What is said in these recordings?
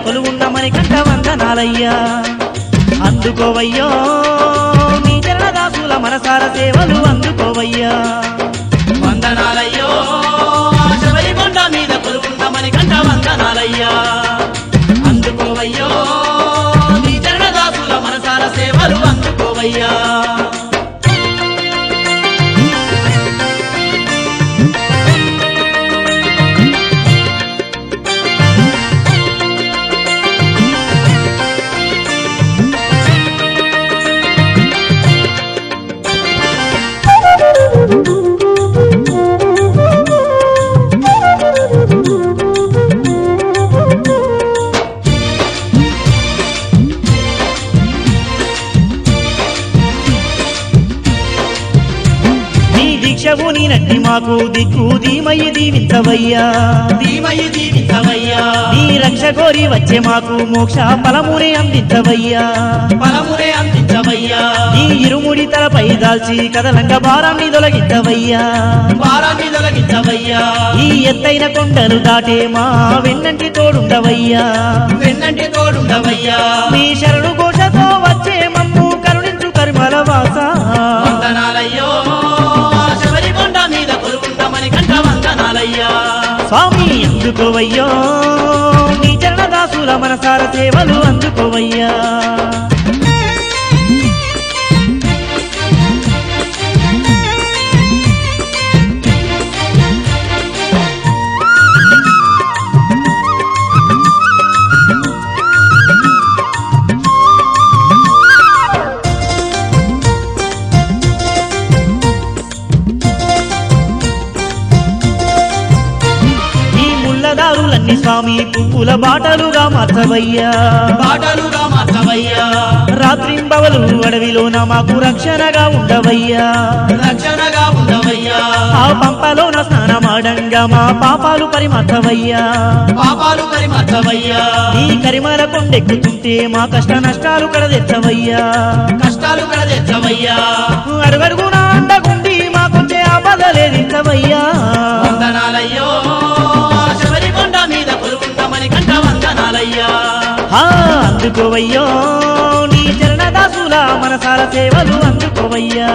కొలువున్న మణికంఠ వందనాలయ్యా అందుకోవయ్యో నీ చరణదాసుల మనసార సేవలు అందుకోవయ్యా వందనాలయ్యో శబరికొండ మీద కొలువున్న మణికంఠ వందనాలయ్యా అందుకోవయ్యో నీ చరణదాసుల మనసార సేవలు అందుకోవయ్యా నీ దీక్షవు నీ నట్టి మాకు దిక్కు ధీమయ్యి దీవించవయ్యా ధీమయి దీవించవయ్యా నీ రక్ష కోరి వచ్చే మాకు మోక్ష ఫలమునే అందించవయ్యా ఫలమునే అందించవయ్యా నీ ఇరుముడి తలపై దాల్చి కదలంగ భారాన్ని తొలగించవయ్యా భారాన్ని తొలగించవయ్యా ఈ ఎత్తైన కొండలు దాటే మా వెన్నంటి తోడుండవయ్యా వెన్నంటి తోడుండవయ్యా నీ శరణు ఘోషతో వచ్చే మమ్ము కరుణించు కరిమల వాస వందనాలయ్యో శబరికొండ మీద కొలువున్న మణికంఠ వందనాలయ్యా స్వామి అందుకోవయ్యో నీ చరణదాసుల మనసార సేవలు అందుకోవయ్యా ఈ ముళ్ళదారులన్నీ స్వామి పువ్వుల బాటలుగా మార్చవయ్యా పాటలుగా మార్చవయ్యా రాత్రింబవలు అడవిలోన మాకు రక్షణగా ఉండవయ్యా రక్షణగా ఉండవయ్యా ఆ పంపలోన స్నానమాడంగా మా పాపాలు పరిమర్చవయ్యా పాపాలు పరిమర్చవయ్యా ఈ కరిమల కొండెక్కుతుంటే మా కష్ట నష్టాలు కడదెచ్చవయ్యా కష్టాలు కడదెచ్చవయ్యా అడుగడుగున అండగుండి మాకొచ్చే ఆపదలేదించవయ్యా వందనాలయ్యో శబరికొండ మీద కొలువున్న మణికంఠ వందనాలయ్యా ఆ, అందుకోవయ్యో నీ చరణదాసుల మనసాల సేవలు అందుకోవయ్యా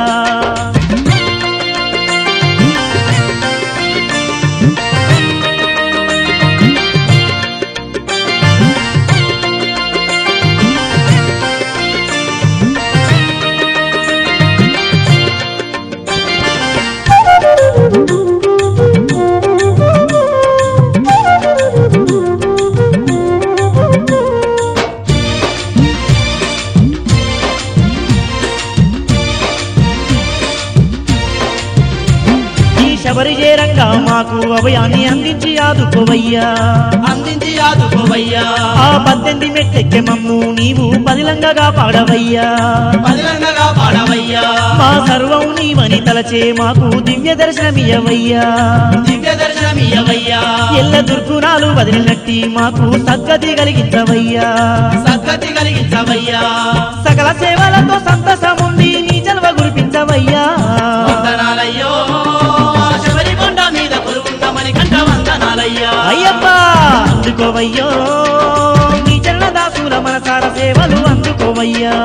ఈ శబరి చేరంగా మాకు అభయాన్ని అందించి ఆదుకోవయ్యా అందించి ఆదుకోవయ్యా ఆ పద్దెనిమిది మెట్టెక్కె మమ్ము నీవు పదిలంగగా పాడవయ్యా పదిలంగగా పాడవయ్యా మా సర్వం నీవని తలచే మాకు దివ్య దర్శనమియవయ్యా దివ్య దర్శనమియ్యవయ్యా ఎల్ల దుర్గుణాలు వదిలినట్టి మాకు సద్గతి కలిగించవయ్యా సద్గతి కలిగించవయ్యా సకల సేవలతో సంతసముండి నీ జన్మ కురిపించవయ్యా వందనాలయ్యో శబరికొండ మీద కొలువున్న మణికంఠ వందనాలయ్యా అయ్యప్ప అందుకోవయ్యో నీ చరణదాసుల మనసార సేవలు అందుకోవయ్యా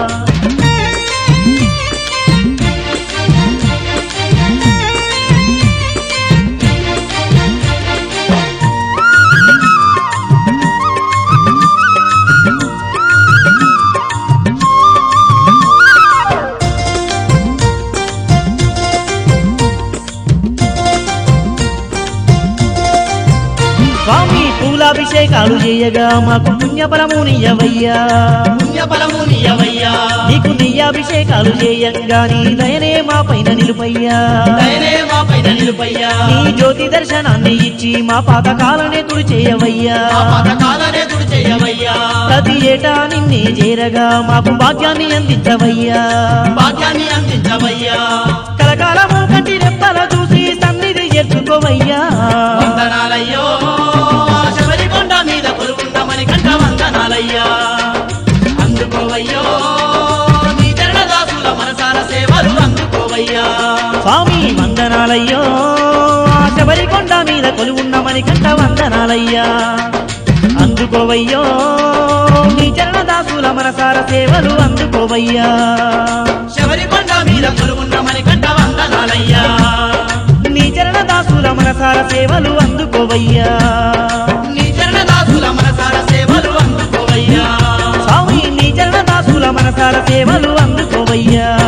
స్వామి పూలాభిషేకాలు చేయగా మాకు పుణ్యఫలము నీయవయ్యా పుణ్యఫలము నీయవయ్యా నీకు నెయ్యాభిషేకాలు చేయంగా నీ దయనే మా పైన నిలుపయ్యా దయనే మా పైన నిలుపయ్యా నీ జ్యోతి దర్శనాన్ని ఇచ్చి మా పాతకాలనే తుడి చేయవయ్యా మా పథకాలనే తుడి చేయవయ్యా ప్రతి ఏటా నిన్నే చేరగా మాకు భాగ్యాన్ని అందించవయ్యా భాగ్యాన్ని అందించవయ్యా కలకాలము కంటి రెప్పల చూసి సన్నిధి చేర్చుకోవయ్యా వందనాలయ్యో శబరికొండ మీద కొలువున్న మణికంఠ వందనాలయ్యా అందుకోవయ్యో నీ చరణదాసుల మనసార సేవలు అందుకోవయ్యా స్వామి వందనాలయ్యో ఆ శబరికొండ మీద కొలువున్న మణికంఠ వందనాలయ్యా అందుకో అందుకోవయ్యో నీ చరణదాసుల మనసార సేవలు అందుకోవయ్యా శబరికొండ మీద కొలువున్న మణికంఠ వందనాలయ్యా నీ చరణదాసుల మనసార సేవలు అందుకోవయ్యా నీ చరణదాసుల మనసార సేవలు అందుకోవయ్యా స్వామి నీ చరణదాసుల మనసార సేవలు అందుకోవయ్యా